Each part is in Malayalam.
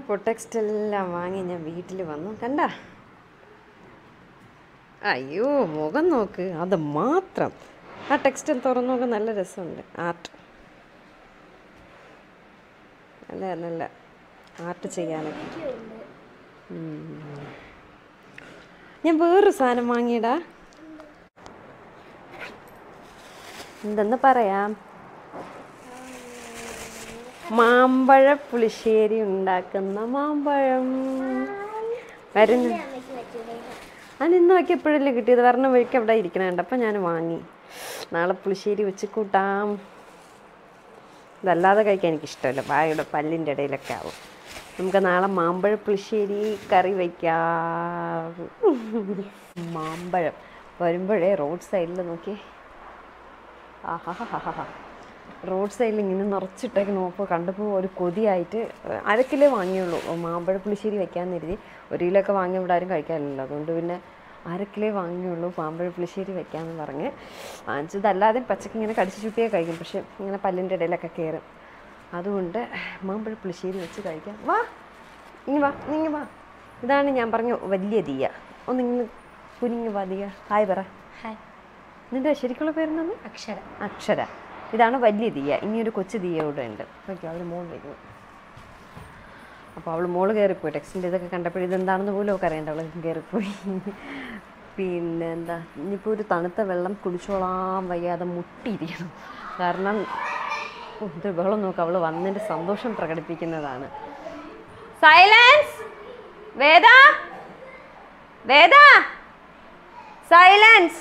പൊട്ടെക്സ്റ്റ് എല്ലാം വാങ്ങി ഞാൻ വീട്ടിൽ വന്നു കണ്ട അയ്യോ മുഖം നോക്ക് അത് മാത്രം ആ ടെക്സ്റ്റ് തുറന്നു നോക്കാൻ നല്ല രസമുണ്ട് ആർട്ട് നല്ല നല്ല ആർട്ട് ചെയ്യാനൊക്കെ ഉം. ഞാൻ വേറൊരു സാധനം വാങ്ങിയടാ എന്തെന്ന് പറയാം മാമ്പഴ പുളിശ്ശേരി ഉണ്ടാക്കുന്ന മാമ്പഴം വരുന്നു അത് ഇന്ന് നോക്കി എപ്പോഴല്ലേ കിട്ടിയത് വരണ വഴിക്ക് അവിടെ ഇരിക്കണുണ്ട് അപ്പം ഞാൻ വാങ്ങി നാളെ പുളിശ്ശേരി വെച്ച് കൂട്ടാം ഇതല്ലാതെ കഴിക്കാൻ എനിക്കിഷ്ടമല്ല വായുടെ പല്ലിൻ്റെ ഇടയിലൊക്കെ ആവും നമുക്ക് നാളെ മാമ്പഴ പുളിശ്ശേരി കറി വയ്ക്കാം മാമ്പഴം വരുമ്പോഴേ റോഡ് സൈഡിൽ നോക്കി ആഹാ റോഡ് സൈഡിൽ ഇങ്ങനെ നിറച്ചിട്ടേക്ക് നോക്കുമ്പോൾ കണ്ടപ്പോൾ ഒരു കൊതിയായിട്ട് അര കിലോ വാങ്ങിയുള്ളൂ മാമ്പഴ പുളിശ്ശേരി വെക്കാമെന്ന് കരുതി ഒരു കിലോ ഒക്കെ വാങ്ങി ഇവിടെ ആരും കഴിക്കാനില്ലല്ലോ അതുകൊണ്ട് പിന്നെ അര കിലോ വാങ്ങിയുള്ളൂ മാമ്പഴ പുളിശ്ശേരി വെക്കാമെന്ന് പറഞ്ഞ് വാങ്ങിച്ചതല്ലാതെ പച്ചക്ക് ഇങ്ങനെ കടിച്ച് ചുട്ടിയേ കഴിക്കും പക്ഷെ ഇങ്ങനെ പല്ലിൻ്റെ ഇടയിലൊക്കെ കയറും അതുകൊണ്ട് മാമ്പഴ പുളിശ്ശേരി വെച്ച് കഴിക്കാം വാ ഇങ്ങ് വാ നീങ്ങ് വാ ഇതാണ് ഞാൻ പറഞ്ഞ വലിയ ദിയ ഒന്ന് ഇങ്ങ് കുനിങ്ങ് വാ ദിയ ഹായ് പറ ഹായ് നിന്റെ ശരിക്കുള്ള പേരെന്താണ് അക്ഷര അക്ഷര ഇതാണ് വലിയ ദിയ ഇനി ഒരു കൊച്ചു ദിയ ഇവിടെ ഉണ്ട് ഓക്കെ അവൾ മോൾ വരുന്നു അപ്പോൾ അവൾ മോള് കയറിപ്പോയി ടെക്സ്റ്റിൻ്റെ ഇതൊക്കെ കണ്ടപ്പോൾ ഇതെന്താണെന്ന് പോലും ഒക്കെ അറിയണ്ട അവൾ കയറിപ്പോയി പിന്നെ എന്താ ഇനിയിപ്പോൾ ഒരു തണുത്ത വെള്ളം കുടിച്ചോളാൻ വയ്യാതെ മുട്ടിയിരിക്കണം കാരണം ഓ, ഇത് വെള്ളം നോക്ക് അവൾ വന്നതിൻ്റെ സന്തോഷം പ്രകടിപ്പിക്കുന്നതാണ് സൈലൻസ് വേദ വേദ സൈലൻസ്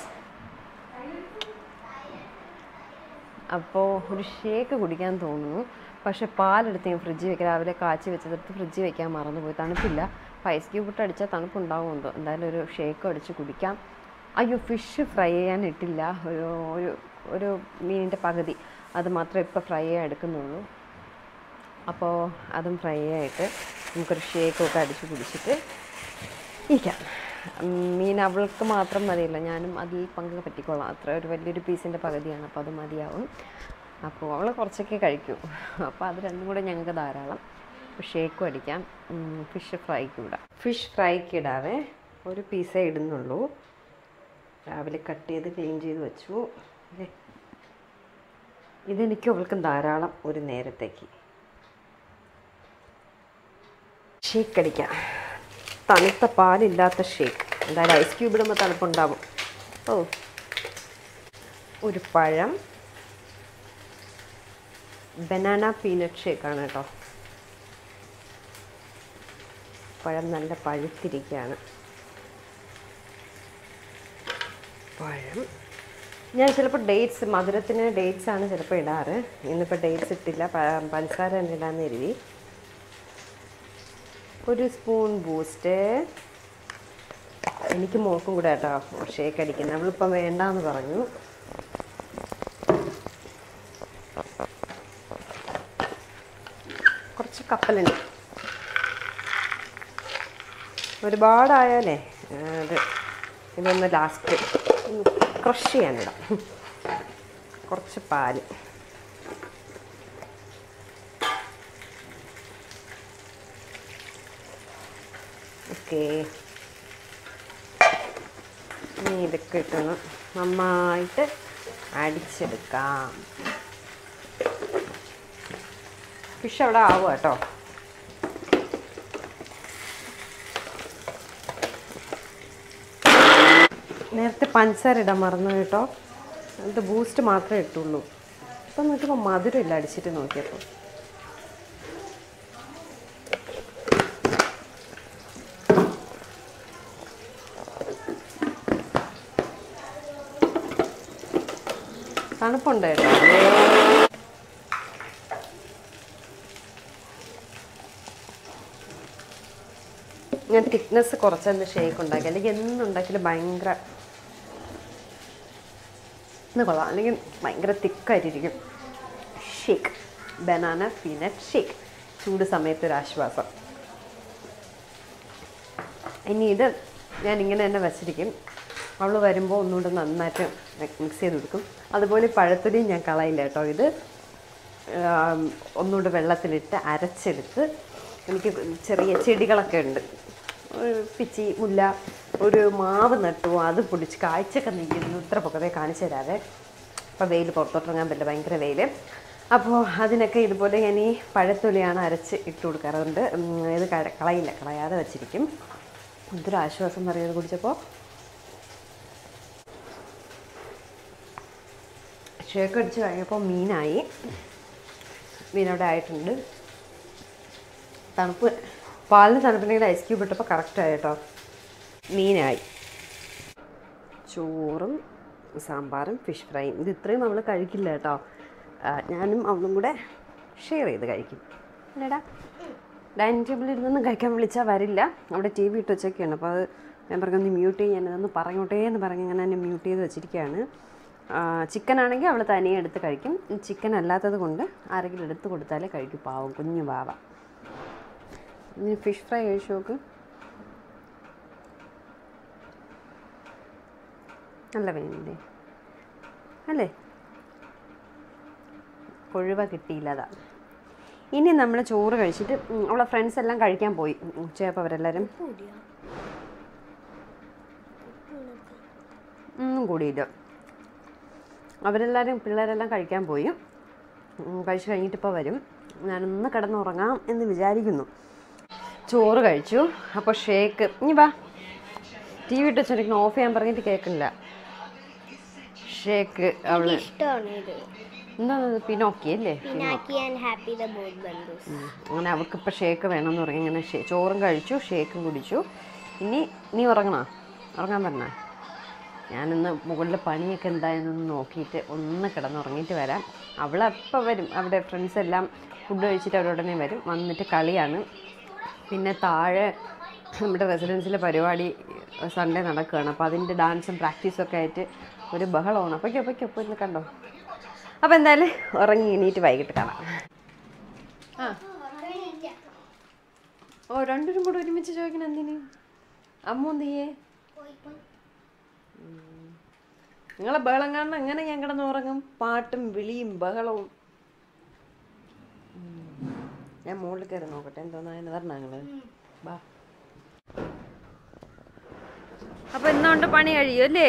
അപ്പോൾ ഒരു ഷേക്ക് കുടിക്കാൻ തോന്നുന്നു പക്ഷെ പാലെടുത്ത് ഞാൻ ഫ്രിഡ്ജിൽ വെക്കാം രാവിലെ കാച്ചി വെച്ചതെടുത്ത് ഫ്രിഡ്ജിൽ വെക്കാൻ മറന്നുപോയി തണുപ്പില്ല അപ്പോൾ ഐസ് ക്യൂബ് ഇട്ട് അടിച്ചാൽ തണുപ്പുണ്ടാവും എന്തോ എന്തായാലും ഒരു ഷേക്ക് അടിച്ച് കുടിക്കാം അയ്യോ ഫിഷ് ഫ്രൈ ചെയ്യാൻ ഇട്ടില്ല ഒരു ഒരു ഒരു മീനിൻ്റെ പകുതി അത് മാത്രമേ ഇപ്പോൾ ഫ്രൈ ചെയ്യാൻ എടുക്കുന്നുള്ളൂ അപ്പോൾ അതും ഫ്രൈ ആയിട്ട് നമുക്കൊരു ഷേക്കൊക്കെ അടിച്ച് കുടിച്ചിട്ട് ഇരിക്കാം ഉം, മീൻ അവൾക്ക് മാത്രം മതിയല്ല ഞാനും അതിൽ പങ്ക് പറ്റിക്കൊള്ളാം അത്ര ഒരു വലിയൊരു പീസിൻ്റെ പകുതിയാണ് അപ്പോൾ അത് മതിയാവും അപ്പോൾ അവൾ കുറച്ചൊക്കെ കഴിക്കൂ അപ്പോൾ അത് രണ്ടും കൂടെ ഞങ്ങൾക്ക് ധാരാളം ഷേക്കും അടിക്കാം ഫിഷ് ഫ്രൈക്ക് ഇടാം ഫിഷ് ഫ്രൈക്ക് ഇടാവേ ഒരു പീസേ ഇടുന്നുള്ളൂ രാവിലെ കട്ട് ചെയ്ത് ക്ലീൻ ചെയ്ത് വെച്ചു ദേ. ഇതെനിക്ക് അവൾക്ക് ധാരാളം ഒരു നേരത്തേക്ക് ഷേക്ക് അടിക്കാം തണുത്ത പാലില്ലാത്ത ഷേക്ക് എന്തായാലും ഐസ് ക്യൂബ് ഇടുമ്പോൾ തണുപ്പുണ്ടാവും ഓ ഒരു പഴം ബനാന പീനട്ട് ഷേക്കാണ് കേട്ടോ പഴം നല്ല പഴുത്തിരിക്കുകയാണ് പഴം ഞാൻ ചിലപ്പോൾ ഡേറ്റ്സ് മധുരത്തിന് ഡേറ്റ്സ് ആണ് ചിലപ്പോൾ ഇടാറ് ഇന്നിപ്പോൾ ഡേറ്റ്സ് ഇട്ടില്ല പ- പഞ്ചസാര തന്നെ ഇടാന്ന് കരുതി ഒരു സ്പൂൺ ബൂസ്റ്റ് എനിക്ക് മോക്കും കൂടെ കേട്ടോ ഷേക്ക് അടിക്കുന്നത് അവളിപ്പം വേണ്ടാന്ന് പറഞ്ഞു കുറച്ച് കപ്പലുണ്ട് ഒരുപാടായാലേ ആ, അത് ഇതൊന്ന് ലാസ്റ്റ് ക്രഷ് ചെയ്യാനിടാം കുറച്ച് പാല് ഓക്കേ ഇനി ഇതൊക്കെ ഇട്ടൊന്ന് നന്നായിട്ട് അടിച്ചെടുക്കാം ഫിഷ് അവിടെ ആവുക കേട്ടോ നേരത്തെ പഞ്ചസാര ഇടാൻ മറന്നു കേട്ടോ ഇത് ബൂസ്റ്റ് മാത്രമേ ഇട്ടുള്ളൂ ഇപ്പം നോക്കിയപ്പോൾ മധുരമില്ല അടിച്ചിട്ട് നോക്കിയപ്പോൾ തണുപ്പുണ്ട് കേട്ടോ ഞാൻ തിക്നെസ് കുറച്ചെന്ന് ഷേക്ക് ഉണ്ടാക്കി അല്ലെങ്കിൽ എന്നുണ്ടാക്കിയാലും ഭയങ്കര ഇന്ന് കൊള്ളാം അല്ലെങ്കിൽ ഭയങ്കര തിക്കായിട്ടിരിക്കും ഷേക്ക് ബനാന പീനട്ട് ഷേക്ക് ചൂട് സമയത്ത് ഒരു ആശ്വാസം ഇനി ഇത് ഞാൻ ഇങ്ങനെ തന്നെ വെച്ചിരിക്കും അവൾ വരുമ്പോൾ ഒന്നുകൂടെ നന്നായിട്ട് മിക്സ് ചെയ്ത് കൊടുക്കും അതുപോലെ ഈ പഴത്തൊലിയും ഞാൻ കളയില്ല കേട്ടോ ഇത് ആം, ഒന്നുകൂടെ വെള്ളത്തിലിട്ട് അരച്ചെടുത്ത് എനിക്ക് ചെറിയ ചെടികളൊക്കെ ഉണ്ട് ഒരു പിച്ചി മുല്ല ഒരു മാവ് നട്ടു അത് പൊടിച്ച് കായ്ച്ചൊക്കെ നിൽക്കുന്നു ഇത്ര പൊക്കത്തെ കാണിച്ചു തരാതെ അപ്പോൾ വെയിൽ പുറത്തോട്ടിറങ്ങാൻ പറ്റില്ല ഭയങ്കര വെയിൽ അപ്പോൾ അതിനൊക്കെ ഇതുപോലെ ഞാൻ ഈ പഴത്തൊലിയാണ് അരച്ച് ഇട്ട് കൊടുക്കാറുണ്ട് ഉം, ഇത് കള- കളയില്ല കളയാതെ വെച്ചിരിക്കും എന്തൊരു ആശ്വാസം പറയുന്നത് കുടിച്ചപ്പോൾ ഷേക്ക് അടിച്ച് കഴിഞ്ഞപ്പോൾ മീനായി മീനവിടെ ആയിട്ടുണ്ട് തണുപ്പ് പാലിന് തണുപ്പിനെങ്കിൽ ഐസ് ക്യൂബ് ഇട്ടപ്പോൾ കറക്റ്റായി കേട്ടോ മീനായി ചോറും സാമ്പാറും ഫിഷ് ഫ്രൈയും ഇത് ഇത്രയും നമ്മൾ കഴിക്കില്ല കേട്ടോ ആ, ഞാനും അവളും കൂടെ ഷെയർ ചെയ്ത് കഴിക്കും അല്ലേടാ ഡൈനിങ് ടേബിളിൽ ഇരുന്നൊന്നും കഴിക്കാൻ വിളിച്ചാൽ വരില്ല അവിടെ ടി വി ഇട്ട് വെച്ചൊക്കെയാണ് അപ്പോൾ അത് ഞാൻ പറഞ്ഞൊന്ന് മ്യൂട്ട് ചെയ്യാൻ ഇതൊന്ന് പറഞ്ഞോട്ടേ എന്ന് പറഞ്ഞ് ഇങ്ങനെ തന്നെ മ്യൂട്ട് ചെയ്ത് വെച്ചിരിക്കുകയാണ് ചിക്കൻ ആണെങ്കിൽ അവൾ തനിയെ എടുത്ത് കഴിക്കും ചിക്കൻ അല്ലാത്തത് കൊണ്ട് ആരെങ്കിലും എടുത്ത് കൊടുത്താലേ കഴിക്കും പാവം കുഞ്ഞു പാവ ഇനി ഫിഷ് ഫ്രൈ കഴിച്ചു നോക്ക് നല്ല വേണ്ടേ അല്ലേ കൊഴുവ കിട്ടിയില്ലതാ ഇനി നമ്മൾ ചോറ് കഴിച്ചിട്ട് ഉം, അവളെ ഫ്രണ്ട്സ് എല്ലാം കഴിക്കാൻ പോയി ഉം, ഉച്ചയായപ്പോൾ അവരെല്ലാവരും ഒന്നും കൂടിയില്ല അവരെല്ലാവരും പിള്ളേരെല്ലാം കഴിക്കാൻ പോയി ഉം, കഴിച്ച് കഴിഞ്ഞിട്ട് ഇപ്പോൾ വരും ഞാനൊന്ന് കിടന്നുറങ്ങാം എന്ന് വിചാരിക്കുന്നു ചോറ് കഴിച്ചു അപ്പോൾ ഷേക്ക് ഇനി വാ ടി വി ഇട്ട് വെച്ചിരിക്കണം ഓഫ് ചെയ്യാൻ പറഞ്ഞിട്ട് കേൾക്കില്ല ഷേക്ക് അവള് ഇഷ്ടമാണ് ഇത് എന്താ പിനോക്കി അല്ലേ Pinaki and happy the both ബന്ധുസ് ഉം. അങ്ങനെ അവൾക്കിപ്പോൾ ഷേക്ക് വേണമെന്ന് പറഞ്ഞ് ഇങ്ങനെ ഷേ- ചോറും കഴിച്ചു ഷേക്കും കുടിച്ചു ഇനി നീ ഉറങ്ങണോ ഉറങ്ങാൻ പറഞ്ഞ ഞാനിന്ന് മുകളിലെ പണിയൊക്കെ എന്തായെന്നൊന്ന് നോക്കിയിട്ട് ഒന്ന് കിടന്നുറങ്ങിയിട്ട് വരാം അവളപ്പോൾ വരും അവിടെ ഫ്രണ്ട്സ് എല്ലാം ഫുഡ് കഴിച്ചിട്ട് അവിടെ ഉടനെ വരും വന്നിട്ട് കളിയാണ് പിന്നെ താഴെ നമ്മുടെ റെസിഡൻസിലെ പരിപാടി സൺഡേ നടക്കുകയാണ് അപ്പോൾ അതിൻ്റെ ഡാൻസും പ്രാക്ടീസും ഒക്കെ ആയിട്ട് ഒരു ബഹളമാണ് അപ്പോഴേക്കും അപ്പോഴേക്കും അപ്പോൾ ഇന്ന് കണ്ടോ അപ്പോൾ എന്തായാലും ഉറങ്ങി എണീറ്റ് വൈകിട്ട് കാണാം ആ ഓ രണ്ടുപേരും കൂടെ ഒരുമിച്ച് ചോദിക്കണം എന്തിന് അമ്മ എന്തിയേ നിങ്ങളെ ബഹളം കാണണം എങ്ങനെ ഞാൻ കിടന്ന് ഉറങ്ങും പാട്ടും വിളിയും ബഹളവും ഉം. ഞാൻ മുകളിൽ കയറി നോക്കട്ടെ എന്തോന്നായെന്ന് പറഞ്ഞ നിങ്ങള് ബാ അപ്പൊ ഇന്നുകൊണ്ട് പണി കഴിയും അല്ലേ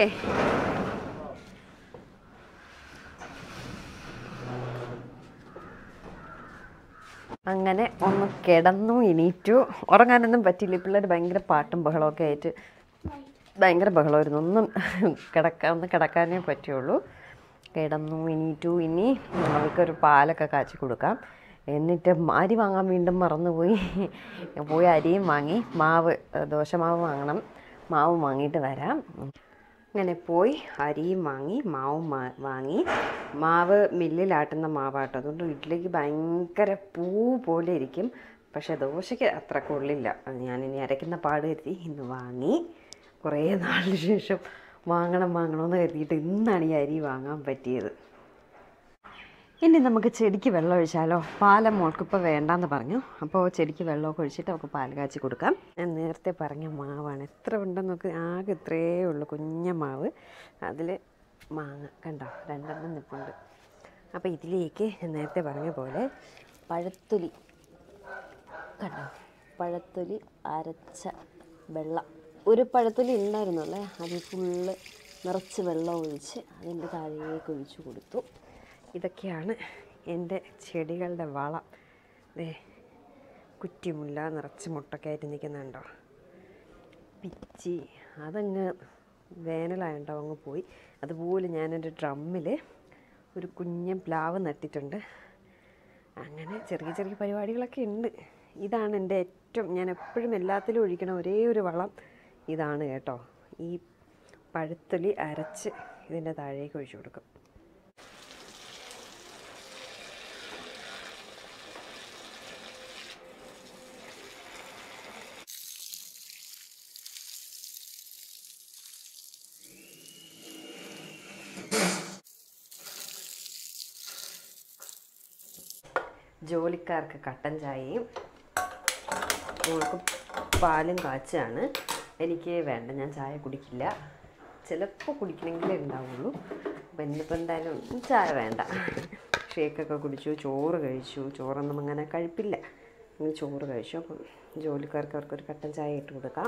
അങ്ങനെ ഒന്ന് കിടന്നു എണീറ്റു ഉറങ്ങാനൊന്നും പറ്റില്ല പിള്ളേർ ഭയങ്കര പാട്ടും ബഹളമൊക്കെ ആയിട്ട് ഭയങ്കര ബഹളമായിരുന്നു ഒന്നും കിടക്കാൻ ഒന്ന് കിടക്കാനേ പറ്റുള്ളൂ കിടന്നു എണീറ്റു ഇനി അവൾക്കൊരു പാലൊക്കെ കാച്ചി കൊടുക്കാം എന്നിട്ട് അരി വാങ്ങാൻ വീണ്ടും മറന്നുപോയി പോയി അരിയും വാങ്ങി മാവ് ഏഹ് ദോശമാവ് വാങ്ങണം മാവ് വാങ്ങിയിട്ട് വരാം അങ്ങനെ പോയി അരിയും വാങ്ങി മാവും മാ- വാങ്ങി മാവ് മില്ലിലാട്ടുന്ന മാവാട്ടോ അതുകൊണ്ട് ഇഡ്ഡലിക്ക് ഭയങ്കര പൂ പോലെ ഇരിക്കും പക്ഷേ ദോശയ്ക്ക് അത്ര കൊള്ളില്ല അത് ഞാനിനി അരയ്ക്കുന്ന പാട് കരുതി ഇന്ന് വാങ്ങി കുറേ നാളിന് ശേഷം വാങ്ങണം വാങ്ങണമെന്ന് കരുതിയിട്ട് ഇന്നാണ് ഈ അരി വാങ്ങാൻ പറ്റിയത് ഇനി നമുക്ക് ചെടിക്ക് വെള്ളം ഒഴിച്ചാലോ പാല മോൾക്കിപ്പോൾ വേണ്ടാന്ന് പറഞ്ഞു അപ്പോൾ ചെടിക്ക് വെള്ളമൊക്കെ ഒഴിച്ചിട്ട് അവൾക്ക് പാൽ കാച്ചി കൊടുക്കാം ഞാൻ നേരത്തെ പറഞ്ഞ മാവാണ് എത്ര ഉണ്ടെന്ന് നോക്ക് ആകെ ഇത്രയേ ഉള്ളൂ കുഞ്ഞ മാവ് അതിൽ മാങ്ങ കണ്ടോ രണ്ടെണ്ണം നിൽപ്പുണ്ട് അപ്പോൾ ഇതിലേക്ക് ഞാൻ നേരത്തെ പറഞ്ഞ പോലെ പഴത്തൊലി കണ്ടോ പഴത്തൊലി അരച്ച വെള്ളം ഒരു പഴത്തൊലി ഉണ്ടായിരുന്നു അല്ലേ അതിൽ ഫുള്ള് നിറച്ച് വെള്ളം ഒഴിച്ച് അതിൻ്റെ താഴേക്ക് ഒഴിച്ചു കൊടുത്തു ഇതൊക്കെയാണ് എൻ്റെ ചെടികളുടെ വളം ദേ കുറ്റിമുല്ല നിറച്ച് മുട്ടൊക്കെ ആയിട്ട് നിൽക്കുന്നുണ്ടോ പിച്ചി അതങ്ങ് വേനലായുണ്ടോ അങ്ങ് പോയി അതുപോലെ ഞാനെൻ്റെ ഡ്രമ്മിൽ ഒരു കുഞ്ഞൻ പ്ലാവ് നട്ടിട്ടുണ്ട് അങ്ങനെ ചെറിയ ചെറിയ പരിപാടികളൊക്കെ ഉണ്ട് ഇതാണ് എൻ്റെ ഏറ്റവും ഞാൻ എപ്പോഴും എല്ലാത്തിലും ഒഴിക്കണ ഒരേ ഒരു വളം ഇതാണ് കേട്ടോ ഈ പഴുത്തൊലി അരച്ച് ഇതിൻ്റെ താഴേക്ക് ഒഴിച്ചു കൊടുക്കും ജോലിക്കാർക്ക് കട്ടൻ ചായയും മോൾക്ക് പാലും കാച്ചാണ് എനിക്ക് വേണ്ട ഞാൻ ചായ കുടിക്കില്ല ചിലപ്പോൾ കുടിക്കണമെങ്കിലേ ഉണ്ടാവുള്ളൂ അപ്പം ഇന്നിപ്പോൾ എന്തായാലും ചായ വേണ്ട ഷേക്കൊക്കെ കുടിച്ചു ചോറ് കഴിച്ചു ചോറൊന്നും അങ്ങനെ കഴിപ്പില്ല ഇനി ചോറ് കഴിച്ചു അപ്പം ജോലിക്കാർക്ക് അവർക്കൊരു കട്ടൻ ചായ ഇട്ട് കൊടുക്കാം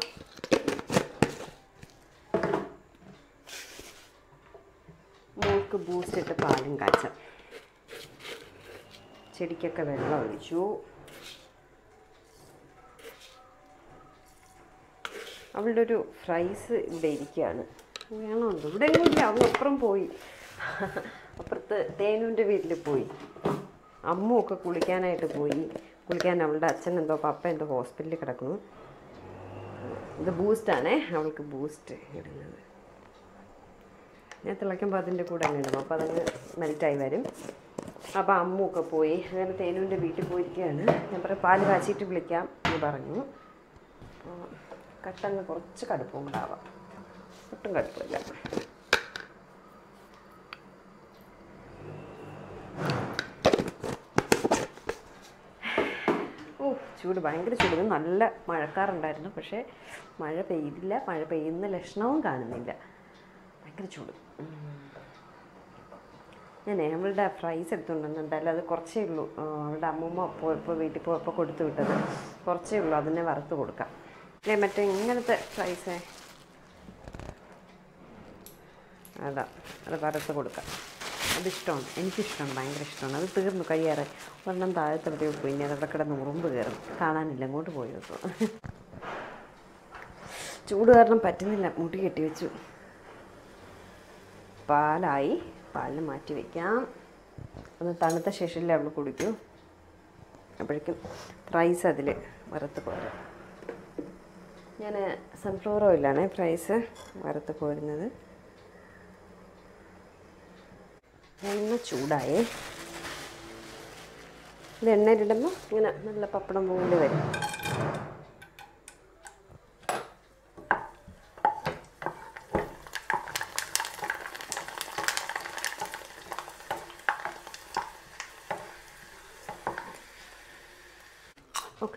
മോൾക്ക് ബൂസ്റ്റ് ഇട്ട് പാലും കാച്ചാം ചെടിക്കൊക്കെ വെള്ളം ഒഴിച്ചു അവളുടെ ഒരു ഫ്രൈസ് ഇവിടെ ഇരിക്കുകയാണ് വേണമുണ്ട് ഇവിടെ എങ്ങും ഇല്ല അവൾ അപ്പുറം പോയി അപ്പുറത്ത് തേനുവിൻ്റെ വീട്ടിൽ പോയി അമ്മുമൊക്കെ കുളിക്കാനായിട്ട് പോയി കുളിക്കാൻ അവളുടെ അച്ഛൻ എന്തോ പപ്പ എന്തോ ഹോസ്പിറ്റലിൽ കിടക്കുന്നു ഇത് ബൂസ്റ്റാണേ അവൾക്ക് ബൂസ്റ്റ് ഇടുന്നത് ഞാൻ തിളയ്ക്കുമ്പോൾ അതിൻ്റെ കൂടെ അങ്ങ് ഇടും അപ്പോൾ അതങ്ങ് മെൽറ്റായി വരും അപ്പോൾ അമ്മുമൊക്കെ പോയി അങ്ങനെ തേനുവിൻ്റെ വീട്ടിൽ പോയിരിക്കുകയാണ് ഞാൻ പറയും പാല് കാച്ചിട്ട് വിളിക്കാം എന്ന് പറഞ്ഞു അപ്പോൾ കട്ടങ്ങ് കുറച്ച് കടുപ്പം ഉണ്ടാവാം ഒട്ടും കടുപ്പമില്ല ഓ ചൂട് ഭയങ്കര ചൂട് ഇത് നല്ല മഴക്കാറുണ്ടായിരുന്നു പക്ഷേ മഴ പെയ്തില്ല മഴ പെയ്യുന്ന ലക്ഷണവും കാണുന്നില്ല ഭയങ്കര ചൂട് ഉം. ഞാനേ അവളുടെ ഫ്രൈസ് എടുത്തുകൊണ്ടുവന്നുണ്ടായാലും അത് കുറച്ചേ ഉള്ളൂ ആ, അവളുടെ അമ്മൂമ്മ പോയപ്പോൾ വീട്ടിൽ പോയപ്പോൾ കൊടുത്തു വിട്ടത് കുറച്ചേ ഉള്ളൂ അതിനെ വറുത്ത് കൊടുക്കാം അല്ലേ മറ്റേ ഇങ്ങനത്തെ ഫ്രൈസേ അതാ അത് വറുത്ത് കൊടുക്കാം അതിഷ്ടമാണ് എനിക്കിഷ്ടമാണ് ഭയങ്കര ഇഷ്ടമാണ് അത് തീർന്നു കഴിയാറ് ഒരെണ്ണം താഴത്തെവിടെ പോയി ഇനി അതവിടെ കിടന്ന് ഉറുമ്പ് കയറും കാണാനില്ല അങ്ങോട്ട് പോയി നോക്കും ചൂട് കാരണം പറ്റുന്നില്ല മുടി കെട്ടി വെച്ചു പാലായി പാലിന് മാറ്റി വയ്ക്കാം ഒന്ന് തണുത്ത ശേഷമല്ലേ അവൾ കുടിക്കൂ അപ്പോഴേക്കും റൈസ് അതിൽ വറുത്ത് പോരാം ഞാൻ സൺഫ്ലവർ ഓയിലാണ് ഫ്രൈസ് വറുത്ത് പോരുന്നത് എണ്ണ ചൂടായേ ഇത് എണ്ണയിലിടുമ്പോൾ ഇങ്ങനെ നല്ല പപ്പടം പോലെ വരും ഓക്കെ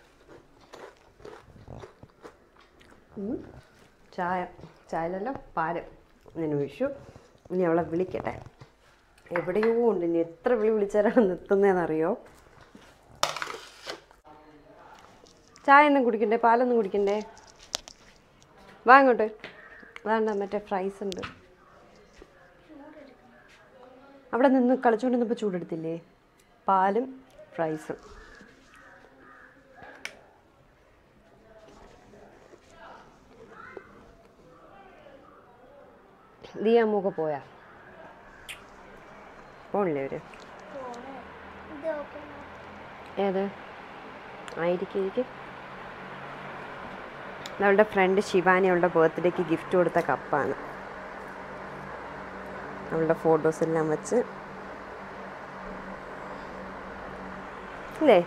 ചായ ചായയിലല്ല പാല് ഞാൻ ഒഴിച്ചു ഇനി അവളെ വിളിക്കട്ടെ എവിടെയോ ഉണ്ട് ഇനി എത്ര വിളി വിളിച്ചാലാണ് നിർത്തുന്നതെന്നറിയോ ചായ ഒന്നും കുടിക്കണ്ടേ പാലൊന്നും കുടിക്കണ്ടേ വാ അങ്ങോട്ട് അതാണ്ട മറ്റേ ഫ്രൈസ് ഉണ്ട് അവിടെ നിന്ന് കളിച്ചുകൊണ്ട് നിന്നപ്പോൾ ചൂടെടുത്തില്ലേ പാലും ഫ്രൈസും ദിയാമ്മൊക്കെ പോയാ പോണില്ലേ അവര് ഇത് ഓപ്പൺ ഏത് ആയിരിക്കും ഇരിക്കും അവളുടെ ഫ്രണ്ട് ശിവാനി അവളുടെ ബർത്ത്ഡേക്ക് ഗിഫ്റ്റ് കൊടുത്ത കപ്പാണ് അവളുടെ ഫോട്ടോസ് എല്ലാം വെച്ച് അല്ലേ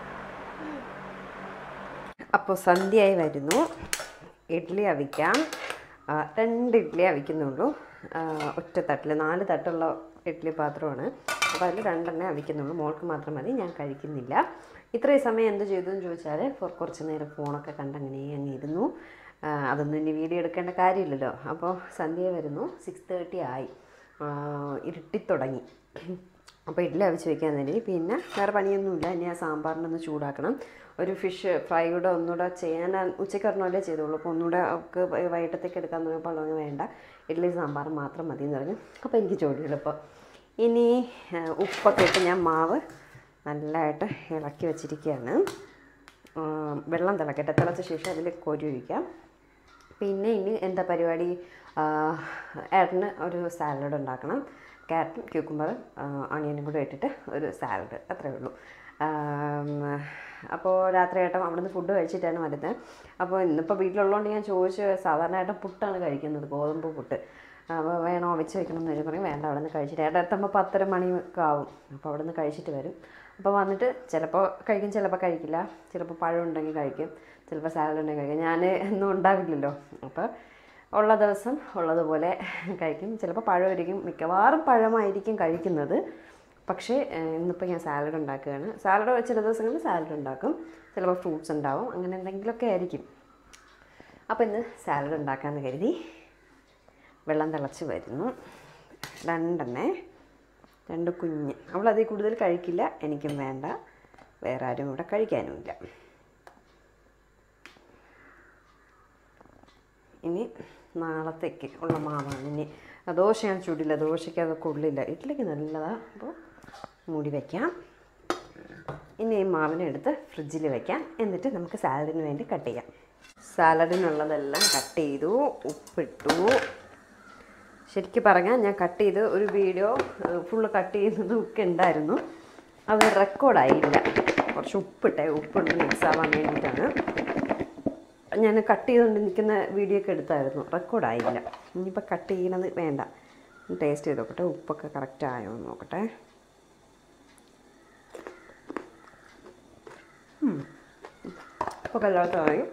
അപ്പോൾ സന്ധ്യയായി വരുന്നു ഇഡ്ഡലി അവിക്കാം ആ, രണ്ട് ഇഡ്ഡലി അവിക്കുന്നുള്ളൂ ആ, ഒറ്റ തട്ടിൽ നാല് തട്ടുള്ള ഇഡ്ഡലി പാത്രമാണ് അപ്പോൾ അതിൽ രണ്ടെണ്ണേ അവിക്കുന്നുള്ളൂ മോൾക്ക് മാത്രം മതി ഞാൻ കഴിക്കുന്നില്ല ഇത്രയും സമയം എന്ത് ചെയ്തു എന്ന് ചോദിച്ചാൽ ഫോ- കുറച്ച് നേരം ഫോണൊക്കെ കണ്ടങ്ങനെ അങ്ങ് ഇരുന്നു ആ, അതൊന്നും ഇനി വീഡിയോ എടുക്കേണ്ട കാര്യമില്ലല്ലോ അപ്പോൾ സന്ധ്യ വരുന്നു സിക്സ് തേർട്ടി ആയി ആ, ഇരുട്ടിത്തുടങ്ങി അപ്പോൾ ഇഡ്ഡലി അവിച്ച് വെക്കാൻ തന്നെ പിന്നെ വേറെ പണിയൊന്നുമില്ല ഇനി ആ സാമ്പാറിനൊന്ന് ചൂടാക്കണം ഒരു ഫിഷ് ഫ്രൈ കൂടെ ഒന്നുകൂടെ ചെയ്യാൻ ഉച്ചയ്ക്ക് ഒരെണ്ണമല്ലേ ചെയ്തോളൂ അപ്പോൾ ഒന്നുകൂടെ അവൾക്ക് വൈകിട്ടത്തേക്ക് എടുക്കാൻ തുടങ്ങിയപ്പോൾ അവളങ്ങ് വേണ്ട ഇഡ്ഡലി സാമ്പാർ മാത്രം മതി എന്ന് പറഞ്ഞു അപ്പോൾ എനിക്ക് ജോലി എളുപ്പം ഇനി ആ, ഉപ്പൊക്കെ ഇട്ട് ഞാൻ മാവ് നല്ലതായിട്ട് ഇളക്കി വെച്ചിരിക്കുകയാണ് ആ, വെള്ളം തിളക്കട്ടെ തിളച്ച ശേഷം അതിൽ കോരി ഒഴിക്കാം പിന്നെ ഇനി എന്താ പരിപാടി ആ, ഏട്ടന് ഒരു സാലഡ് ഉണ്ടാക്കണം ക്യാരറ്റും ക്യൂക്കുംബറും ഓണിയനും കൂടെ ഇട്ടിട്ട് ഒരു സാലഡ് അത്രയേ ഉള്ളൂ അപ്പോൾ രാത്രി ഏട്ടൻ അവിടുന്ന് ഫുഡ് കഴിച്ചിട്ടാണ് വരുന്നത് അപ്പോൾ ഇന്നിപ്പോൾ വീട്ടിലുള്ളതുകൊണ്ട് ഞാൻ ചോദിച്ചു സാധാരണ ഏട്ടൻ പുട്ടാണ് കഴിക്കുന്നത് ഗോതമ്പ് പുട്ട് അപ്പോൾ വേണോ വെച്ച് വെക്കണം എന്ന് ചോദിച്ചു പറയും വേണ്ട അവിടെ നിന്ന് കഴിച്ചിട്ട് ഏട്ടൻ എത്തുമ്പോൾ പത്തര മണിയൊക്കെ ആവും അപ്പോൾ അവിടെ നിന്ന് കഴിച്ചിട്ട് വരും അപ്പോൾ വന്നിട്ട് ചിലപ്പോൾ കഴിക്കും ചിലപ്പോൾ കഴിക്കില്ല ചിലപ്പോൾ പഴം ഉണ്ടെങ്കിൽ കഴിക്കും ചിലപ്പോൾ സാലഡ് ഉണ്ടെങ്കിൽ കഴിക്കും ഞാൻ എന്നും ഉണ്ടാവില്ലല്ലോ അപ്പോൾ ഉള്ള ദിവസം ഉള്ളതുപോലെ കഴിക്കും ചിലപ്പോൾ പഴമായിരിക്കും മിക്കവാറും പഴമായിരിക്കും കഴിക്കുന്നത് പക്ഷേ ഏഹ്, ഇന്നിപ്പോൾ ഞാൻ സാലഡ് ഉണ്ടാക്കുകയാണ് സാലഡ് ചില ദിവസങ്ങളിൽ സാലഡ് ഉണ്ടാക്കും ചിലപ്പോൾ ഫ്രൂട്ട്സ് ഉണ്ടാവും അങ്ങനെ എന്തെങ്കിലുമൊക്കെ ആയിരിക്കും അപ്പോൾ ഇന്ന് സാലഡ് ഉണ്ടാക്കാമെന്ന് കരുതി വെള്ളം തിളച്ച് വരുന്നു രണ്ടെണ്ണേ രണ്ട് കുഞ്ഞ് അവൾ അതിൽ കൂടുതൽ കഴിക്കില്ല എനിക്കും വേണ്ട വേറെ ആരും ഇവിടെ കഴിക്കാനുമില്ല ഇനി നാളത്തേക്ക് ഉള്ള മാവാണ് ഇനി ദോശ ഞാൻ ചുടില്ല ദോശയ്ക്ക് അത് കൊള്ളില്ല ഇഡ്ഡലിക്ക് നല്ലതാണ് അപ്പോൾ മൂടി വയ്ക്കാം ഇനി ഈ മാവിനെ എടുത്ത് ഫ്രിഡ്ജിൽ വെക്കാം എന്നിട്ട് നമുക്ക് സാലഡിന് വേണ്ടി കട്ട് ചെയ്യാം സാലഡിനുള്ളതെല്ലാം കട്ട് ചെയ്തു ഉപ്പിട്ടു ശരിക്കും പറഞ്ഞാൽ ഞാൻ കട്ട് ചെയ്ത് ഒരു വീഡിയോ ഫുള്ള് കട്ട് ചെയ്യുന്നതും ഒക്കെ ഉണ്ടായിരുന്നു അത് റെക്കോർഡായില്ല കുറച്ച് ഉപ്പിട്ടെ ഉപ്പിട്ട് മിക്സ് ആവാൻ വേണ്ടിയിട്ടാണ് ഞാൻ കട്ട് ചെയ്തുകൊണ്ട് നിൽക്കുന്ന വീഡിയോ ഒക്കെ എടുത്തായിരുന്നു റെക്കോർഡായില്ല ഇനിയിപ്പോൾ കട്ട് ചെയ്യണത് വേണ്ട ടേസ്റ്റ് ചെയ്ത് നോക്കട്ടെ ഉപ്പൊക്കെ കറക്റ്റ് ആയോ എന്ന് നോക്കട്ടെ ഉം. ഉപ്പൊക്കെ എല്ലാവർക്കും അറിയും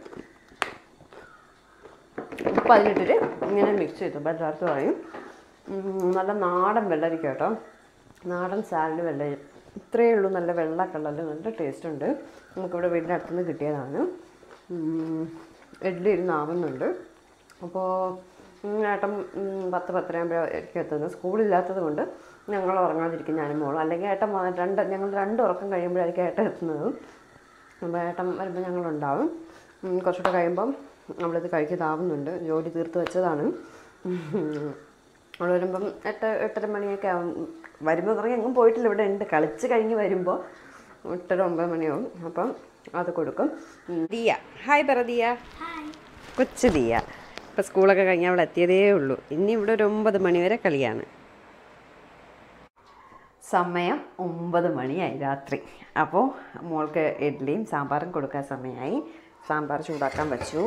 ഉപ്പ് അതിലിട്ടിട്ട് ഇങ്ങനെ മിക്സ് ചെയ്തു അപ്പോൾ എല്ലാവർക്കും അറിയും ഉം, നല്ല നാടൻ വെള്ളരിക്ക കേട്ടോ നാടൻ സാലഡ് വെള്ള ഇത്രയേ ഉള്ളൂ നല്ല വെള്ള കളറിൽ നല്ല ടേസ്റ്റ് ഉണ്ട് നമുക്കിവിടെ വീടിൻ്റെ അടുത്തുനിന്ന് കിട്ടിയതാണ് ഉം, ഇഡ്ഡലി ഇരുന്ന് ആവുന്നുണ്ട് അപ്പോൾ ഏട്ടൻ ഉം, പത്ത് പത്തരയാകുമ്പോഴായിരിക്കും എത്തുന്നത് സ്കൂളില്ലാത്തത് കൊണ്ട് ഞങ്ങൾ ഉറങ്ങാതിരിക്കും ഞാനും മോളും അല്ലെങ്കിൽ ഏട്ടൻ വന്ന് രണ്ട് ഞങ്ങൾ രണ്ട് ഉറക്കം കഴിയുമ്പോഴായിരിക്കും ഏട്ടൻ എത്തുന്നത് അപ്പോൾ ഏട്ടൻ വരുമ്പോൾ ഞങ്ങളുണ്ടാവും ഉം, കുറച്ചുകൂടെ കഴിയുമ്പം നമ്മളിത് കഴിക്കതാവുന്നുണ്ട് ജോലി തീർത്ത് വെച്ചതാണ് അവൾ വരുമ്പം എട്ട് എട്ടര മണിയൊക്കെ ആവും വരുമ്പോൾ പറഞ്ഞാൽ എങ്ങും പോയിട്ടില്ല ഇവിടെ ഉണ്ട് കളിച്ച് കഴിഞ്ഞ് വരുമ്പോൾ എട്ടര ഒമ്പത് മണിയാവും അപ്പം അത് കൊടുക്കും ഉം, ദിയ ഹായ് പറ ദിയ ഹായ് കൊച്ചു ദിയ ഇപ്പം സ്കൂളൊക്കെ കഴിഞ്ഞ് അവൾ എത്തിയതേ ഉള്ളൂ ഇനി ഇവിടെ ഒരു ഒമ്പത് മണി വരെ കളിയാണ് സമയം ഒമ്പത് മണിയായി രാത്രി അപ്പോൾ മോൾക്ക് ഇഡ്ഡലിയും സാമ്പാറും കൊടുക്കാൻ സമയമായി സാമ്പാർ ചൂടാക്കാൻ വെച്ചു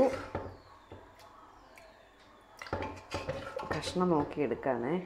കഷ്ണം നോക്കി എടുക്കുകയാണേ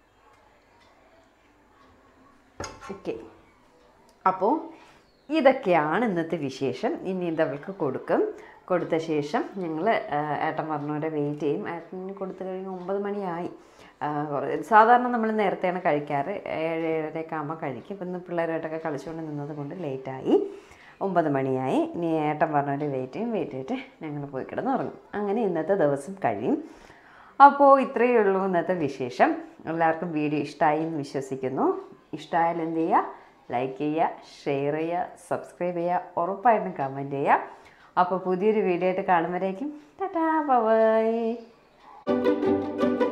ഓക്കെ അപ്പോൾ ഇതൊക്കെയാണ് ഇന്നത്തെ വിശേഷം ഇനി ഇത് അവൾക്ക് കൊടുക്കും കൊടുത്ത ശേഷം ഞങ്ങൾ ഏട്ടൻ പറഞ്ഞവരെ വെയിറ്റ് ചെയ്യും ഏട്ടന് കൊടുത്തു കഴിഞ്ഞ് ഒമ്പത് മണിയായി ആ, കുറേ- സാധാരണ നമ്മൾ നേരത്തെയാണ് കഴിക്കാറ് ഏഴ് ഏഴരയൊക്കെ ആകുമ്പോൾ കഴിക്കും ഇപ്പം ഇന്ന് പിള്ളേരായിട്ടൊക്കെ കളിച്ചുകൊണ്ട് നിന്നത് കൊണ്ട് ലേറ്റായി ഒമ്പത് മണിയായി ഇനി ഏട്ടൻ പറഞ്ഞവരെ വെയിറ്റ് ചെയ്യും വെയിറ്റ് ചെയ്തിട്ട് ഞങ്ങൾ പോയി കിടന്ന് ഉറങ്ങും അങ്ങനെ ഇന്നത്തെ ദിവസം കഴിയും അപ്പോൾ ഇത്രയേ ഉള്ളൂ ഇന്നത്തെ വിശേഷം എല്ലാവർക്കും വീഡിയോ ഇഷ്ടമായി എന്ന് വിശ്വസിക്കുന്നു ഇഷ്ടമായാൽ എന്ത് ചെയ്യുക ലൈക്ക് ചെയ്യുക ഷെയർ ചെയ്യുക സബ്സ്ക്രൈബ് ചെയ്യുക ഉറപ്പായിട്ടും കമൻറ്റ് ചെയ്യുക അപ്പോൾ പുതിയൊരു വീഡിയോ ആയിട്ട് കാണുമ്പോഴേക്കും ടാറ്റാ ബൈ